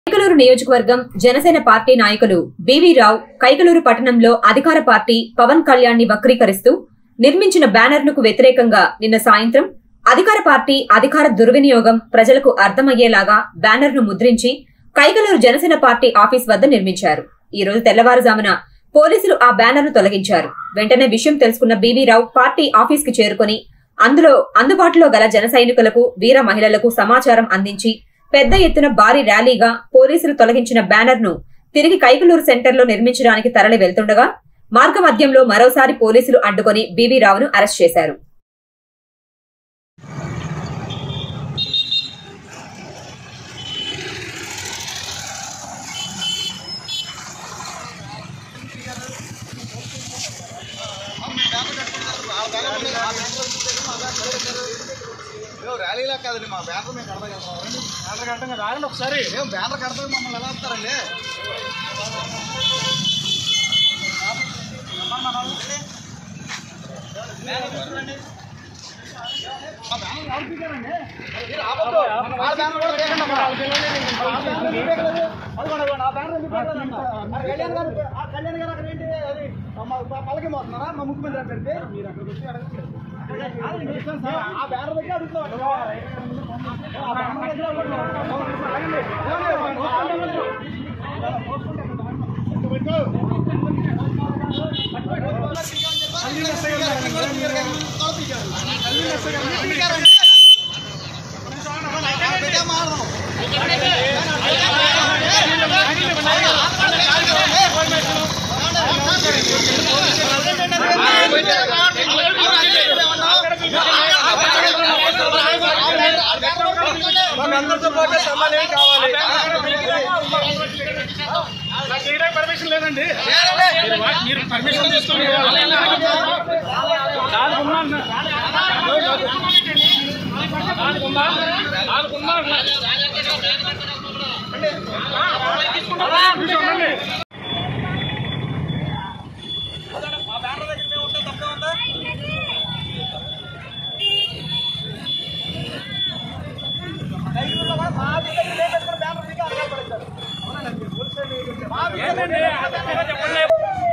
కైకలూరు నియోజకవర్గం జనసేన పార్టీ నాయకులు B V Kaikaluru పట్టణంలో అధికార పార్టీ పవన్ కళ్యాణ్ ని వక్రీకరిస్తూ నిర్మించిన బ్యానర్నుకు వ్యతిరేకంగా నిన్న సాయంత్రం అధికార పార్టీ అధికార దుర్వినియోగం ప్రజలకు అర్థమయ్యేలాగా బ్యానర్ను ముద్రించి కైకలూరు జనసేన పార్టీ ఆఫీస్ వద్ద నిర్మించారు ఈ రోజు తెల్లవారుజామున పోలీసులు ఆ బ్యానర్ను తొలగించారు వెంటనే విషయం తెలుసుకున్న బీవీ రావు పార్టీ ఆఫీస్ కి చేరుకుని అందులో అందుబాటులో గల జన సైనికులకు వీర మహిళలకు సమాచారం అందించి పెద్ద ఎత్తున భారీ ర్యాలీగా పోలీసులు తొలగించిన బ్యానర్ ను తిరిగి కైకలూరు సెంటర్లో నిర్మించడానికి తరలి వెళ్తుండగా మార్గ మధ్యంలో మరోసారి పోలీసులు అడ్డుకొని బీవీ రావును అరెస్ట్ చేశారు ఏం ర్యాలీలా కాదండి మా బ్యానర్ మేము కడతాం బ్యానర్ కడతాం రాగండి ఒకసారి ఏం బ్యానర్ కడతాం మమ్మల్ని ఎలా వస్తారండి ఆ బ్యానర్ ఎవరు పీకారండి? మీరు ఆపొద్దు. ఆ బ్యానర్ కూడా పీకండి అమ్మా. ఆ బ్యానర్ ఎందుకు పీకలేదు? అదిగోండి, అదిగోండి, ఆ బ్యానర్ ఎందుకు పీకలేదంట? ఆ కళ్యాణ్ గారు ఆ కళ్యాణ్ గారు అక్కడ ఏంటి అది మా పలకి మోస్తున్నారా మా ముఖ్యమంత్రి అక్కడికి మీరు అక్కడికి వచ్చి అడగండి ఆ బ్యానర్ దగ్గర అడుగుతాం ఆ బ్యానర్ దగ్గర అందరితో పాటు సమానం కావాలి నాకు చేయడానికి పర్మిషన్ లేదండి మీరు వా- మీరు పర్మిషన్ తీసుకొని నాలుగున్నా నాలుగున్నా నాలుగున్నా ఉండండి ఏంటండి అదే చెప్పండి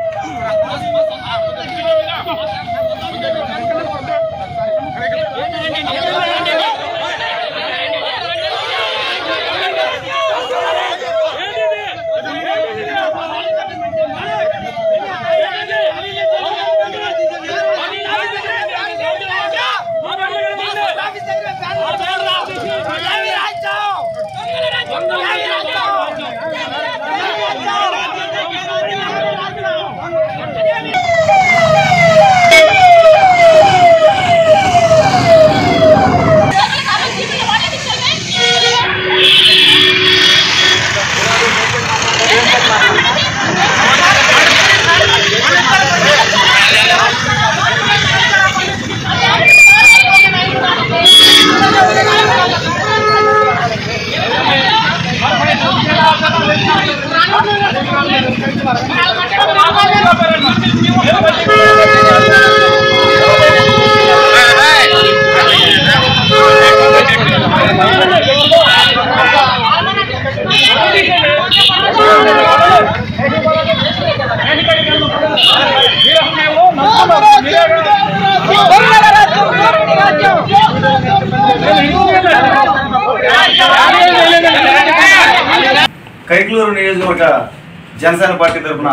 కైకలూరు నియోజకవర్గ జనసేన పార్టీ తరఫున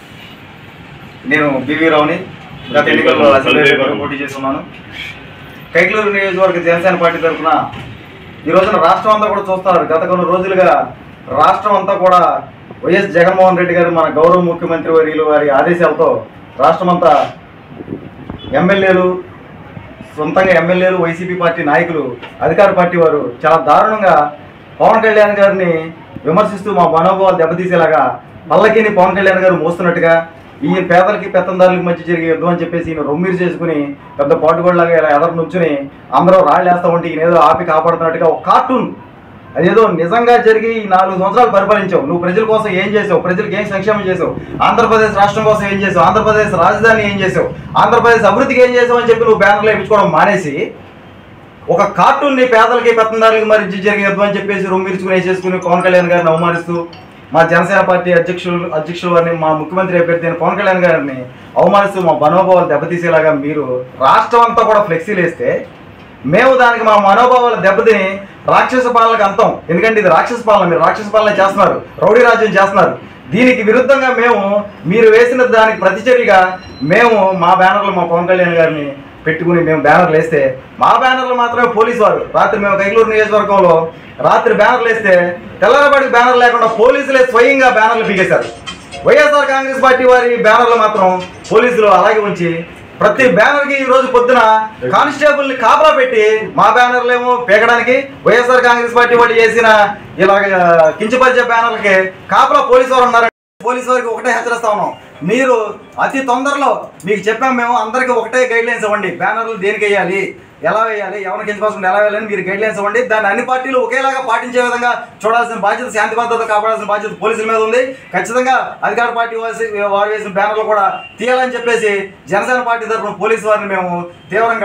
నేను బివి రావుని గత ఎన్నికల్లో అసెంబ్లీ పోటీ చేస్తున్నాను కైకలూరు నియోజకవర్గ జనసేన పార్టీ తరఫున ఈ రోజున రాష్ట్రం అంతా కూడా చూస్తున్నారు గత కొన్ని రోజులుగా రాష్ట్రం అంతా కూడా వైఎస్ జగన్మోహన్ రెడ్డి గారు మన గౌరవ ముఖ్యమంత్రి వర్యులు వారి ఆదేశాలతో రాష్ట్రం అంతా ఎమ్మెల్యేలు సొంతంగా ఎమ్మెల్యేలు వైసీపీ పార్టీ నాయకులు అధికార పార్టీ వారు చాలా దారుణంగా పవన్ కళ్యాణ్ గారిని విమర్శిస్తూ మా మనోభావాలు దెబ్బతీసేలాగా పల్లకిని పవన్ కళ్యాణ్ గారు మోస్తున్నట్టుగా ఈ పేదలకి పెత్తందారులకి మధ్య జరిగే యుద్ధం అని చెప్పేసి ఈయన రొమ్మిరి చేసుకుని పెద్ద పాటుగోళ్ళలాగా ఇలా ఎదరు నుంచుని అందరూ రాళ్ళు వేస్తా ఉంటే ఈయన ఏదో ఆపి కాపాడుతున్నట్టుగా ఒక కార్టూన్ అదేదో నిజంగా జరిగి ఈ నాలుగు సంవత్సరాలు పరిపాలించావు నువ్వు ప్రజల కోసం ఏం చేసావు ప్రజలకు ఏం సంక్షేమం చేసావు ఆంధ్రప్రదేశ్ రాష్ట్రం కోసం ఏం చేసావు ఆంధ్రప్రదేశ్ రాజధాని ఏం చేసావు ఆంధ్రప్రదేశ్ అభివృద్ధికి ఏం చేసావు అని చెప్పి నువ్వు బ్యానర్లు వేయించుకోవడం మానేసి ఒక కార్టూన్ని పేదలకి పెత్తందారులకి మరి ఇచ్చి జరిగే యుద్ధం అని చెప్పేసి రొమ్మిర్చుకుని వేసేసుకుని పవన్ కళ్యాణ్ గారిని అవమానిస్తూ మా జనసేన పార్టీ అధ్యక్షులు అధ్యక్షుల వారిని మా ముఖ్యమంత్రి అభ్యర్థి అయిన పవన్ కళ్యాణ్ గారిని అవమానిస్తూ మా మనోభావాలు దెబ్బతీసేలాగా మీరు రాష్ట్రం అంతా కూడా ఫ్లెక్సీలు వేస్తే మేము దానికి మా మనోభావాలు దెబ్బతిని రాక్షస పాలనకు అంతం ఎందుకంటే ఇది రాక్షస పాలన మీరు రాక్షస పాలన చేస్తున్నారు రౌడీ రాజ్యం చేస్తున్నారు దీనికి విరుద్ధంగా మేము మీరు వేసిన దానికి ప్రతిచర్యగా మేము మా బ్యానర్లు మా పవన్ కళ్యాణ్ గారిని పెట్టుకుని మేము బ్యానర్లు వేస్తే మా బ్యానర్లు మాత్రమే పోలీసు వారు రాత్రి మేము కైకలూరు నియోజకవర్గంలో రాత్రి బ్యానర్లు వేస్తే తెల్లరబడి బ్యానర్ లేకుండా పోలీసులే స్వయంగా బ్యానర్లు పీకేశారు వైఎస్ఆర్ కాంగ్రెస్ పార్టీ వారి బ్యానర్లు మాత్రం పోలీసులు అలాగే ఉంచి ప్రతి బ్యానర్ కి ఈ రోజు పొద్దున కానిస్టేబుల్ ని కాపలా పెట్టి మా బ్యానర్లు ఏమో పీకడానికి వైఎస్ఆర్ కాంగ్రెస్ పార్టీ వాళ్ళు చేసిన ఇలాగ కించపరిచే బ్యానర్లకి కాపలా పోలీసు వారు ఉన్నారు పోలీసు వారికి ఒకటే హెచ్చరిస్తా ఉన్నాం మీరు అతి తొందరలో మీకు చెప్పాం మేము అందరికీ ఒకటే గైడ్ లైన్స్ ఇవ్వండి బ్యానర్లు దేనికి వేయాలి ఎలా వేయాలి ఎవరికి కించపరచకుండా ఎలా వేయాలని మీరు గైడ్ లైన్స్ ఇవ్వండి దాన్ని అన్ని పార్టీలు ఒకేలాగా పాటించే విధంగా చూడాల్సిన బాధ్యత శాంతి భద్రత కాపాడాల్సిన బాధ్యత పోలీసుల మీద ఉంది ఖచ్చితంగా అధికార పార్టీ వాసి వారు వేసిన బ్యానర్లు కూడా తీయాలని చెప్పేసి జనసేన పార్టీ తరఫున పోలీసు వారిని మేము తీవ్రంగా